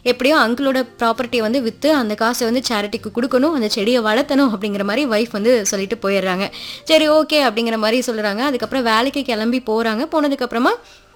எப்படியோ அங்கிளோட ப்ராப்பர்ட்டியை வந்து விற்று அந்த காசை வந்து சேரிட்டிக்கு கொடுக்கணும் அந்த செடியை வளர்த்தணும் அப்படிங்கிற மாதிரி ஒய்ஃப் வந்து சொல்லிட்டு போயிடுறாங்க சரி ஓகே அப்படிங்கிற மாதிரி சொல்கிறாங்க அதுக்கப்புறம் வேலைக்கு கிளம்பி போகிறாங்க போனதுக்கப்புறமா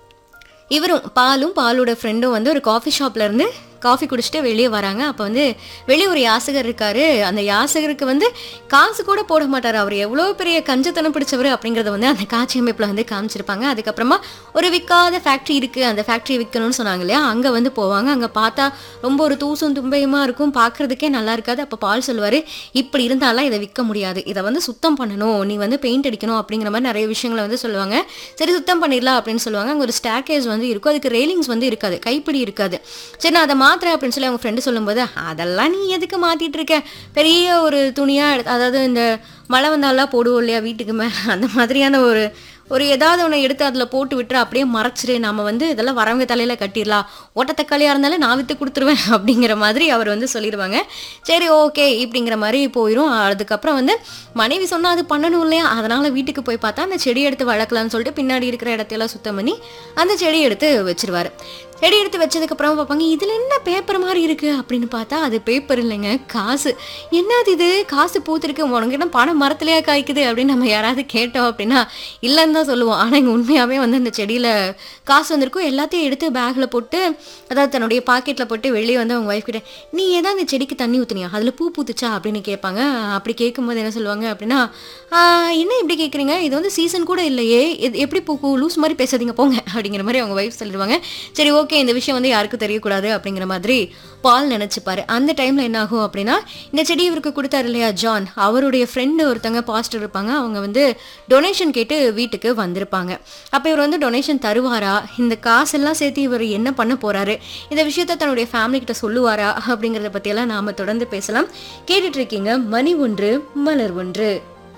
இவரும் பாலும் பாலோட ஃப்ரெண்டும் வந்து ஒரு காஃபி ஷாப்ல இருந்து காஃபி குடிச்சிட்டு வெளியே வராங்க அப்போ வந்து வெளியே ஒரு யாசகர் இருக்காரு அந்த யாசகருக்கு வந்து காசு கூட போட மாட்டார் அவர் எவ்வளோ பெரிய கஞ்சத்தனம் பிடிச்சவர் அப்படிங்கிறத வந்து அந்த காட்சி அமைப்பில் வந்து காமிச்சிருப்பாங்க அதுக்கப்புறமா ஒரு விற்காத ஃபேக்ட்ரி இருக்குது அந்த ஃபேக்ட்ரி விற்கணும்னு சொன்னாங்க இல்லையா அங்கே வந்து போவாங்க அங்கே பார்த்தா ரொம்ப ஒரு தூசும் தும்பையுமா இருக்கும் பார்க்கறதுக்கே நல்லா இருக்காது அப்போ பால் சொல்லுவார் இப்படி இருந்தாலாம் இதை விற்க முடியாது இதை வந்து சுத்தம் பண்ணணும் நீ வந்து பெயிண்ட் அடிக்கணும் அப்படிங்கிற மாதிரி நிறைய விஷயங்களை வந்து சொல்லுவாங்க சரி சுத்தம் பண்ணிடலாம் அப்படின்னு சொல்லுவாங்க அங்கே ஒரு ஸ்டாக்கேஜ் வந்து இருக்கும் அதுக்கு ரெயிலிங்ஸ் வந்து இருக்காது கைப்பிடி இருக்காது சரி நான் அதை மாத்துறேன் அப்படின்னு சொல்லி அவங்க ஃப்ரெண்டு சொல்லும்போது அதெல்லாம் நீ எதுக்கு மாத்திட்டு இருக்க பெரிய ஒரு துணியா எடுத்து- அதாவது இந்த மழை வந்தாலாம் போடுவோம் இல்லையா வீட்டுக்கு மேலே அந்த மாதிரியான ஒரு ஒரு ஏதாவது ஒன்று எடுத்து அதில் போட்டு விட்டுரு அப்படியே மறைச்சிரு நம்ம வந்து இதெல்லாம் வரவங்க தலையில் கட்டிடலாம் ஓட்டத்தக்காளியாக இருந்தாலும் நான் விற்று கொடுத்துருவேன் அப்படிங்கிற மாதிரி அவர் வந்து சொல்லிடுவாங்க சரி ஓகே இப்படிங்கிற மாதிரி போயிடும் அதுக்கப்புறம் வந்து மனைவி சொன்னால் அது பண்ணணும் இல்லையா அதனால் வீட்டுக்கு போய் பார்த்தா அந்த செடி எடுத்து வளர்க்கலாம்னு சொல்லிட்டு பின்னாடி இருக்கிற இடத்தையெல்லாம் சுத்தம் பண்ணி அந்த செடி எடுத்து வச்சிருவாரு செடி எடுத்து வச்சதுக்கப்புறம் பார்ப்பாங்க இதில் என்ன பேப்பர் மாதிரி இருக்குது அப்படின்னு பார்த்தா அது பேப்பர் இல்லைங்க காசு என்னது இது காசு பூத்திருக்கு உனக்கு என்ன பணம் மரத்துலையா காய்க்குது அப்படின்னு நம்ம யாராவது கேட்டோம் அப்படின்னா இல்லைன்னு தான் சொல்லுவோம் ஆனால் இங்கே உண்மையாகவே வந்து அந்த செடியில் காசு வந்திருக்கும் எல்லாத்தையும் எடுத்து பேக்கில் போட்டு அதாவது தன்னுடைய பாக்கெட்டில் போட்டு வெளியே வந்து அவங்க ஒய்ஃப் கிட்ட நீ ஏதாவது அந்த செடிக்கு தண்ணி ஊற்றுனியா அதில் பூ பூத்துச்சா அப்படின்னு கேட்பாங்க அப்படி கேட்கும்போது என்ன சொல்லுவாங்க அப்படின்னா "ஆஹ், என்ன இப்படி கேட்குறீங்க இது வந்து சீசன் கூட இல்லையே இது எப்படி பூக்கும் லூஸ் மாதிரி பேசாதீங்க போங்க அப்படிங்கிற மாதிரி அவங்க ஒய்ஃப் சொல்லிடுவாங்க சரி ஓகே இந்த விஷயம் வந்து யாருக்கும் தெரியக்கூடாது அப்படிங்கிற மாதிரி பால் நினச்சிப்பாரு அந்த டைமில் என்ன ஆகும் அப்படின்னா இந்த செடி இவருக்கு கொடுத்தாரு இல்லையா ஜான் அவருடைய ஃப்ரெண்டு ஒருத்தங்க பாஸ்டர் இருப்பாங்க அவங்க வந்து டொனேஷன் கேட்டு வீட்டுக்கு வந்திருப்பாங்க அப்போ இவர் வந்து டொனேஷன் தருவாரா இந்த காசெல்லாம் சேர்த்து இவர் என்ன பண்ண போறாரு இந்த விஷயத்த தன்னுடைய ஃபேமிலி கிட்ட சொல்லுவாரா அப்படிங்கிறத பற்றியெல்லாம் நாம தொடர்ந்து பேசலாம் கேட்டுட்டு இருக்கீங்க மணி ஒன்று மலர் ஒன்று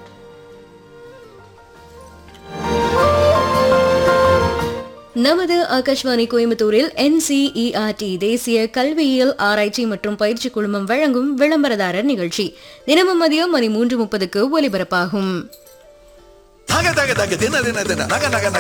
நமது ஆகாஷ்வாணி கோயம்புத்தூரில் என்சிஇஆர்டி தேசிய கல்வியியல் ஆராய்ச்சி மற்றும் பயிற்சி குழுமம் வழங்கும் விளம்பரதாரர் நிகழ்ச்சி தினமும் மதியம் மணி மூன்று முப்பதுக்கு ஒலிபரப்பாகும் தக தக தக தின தின தின நக நக நக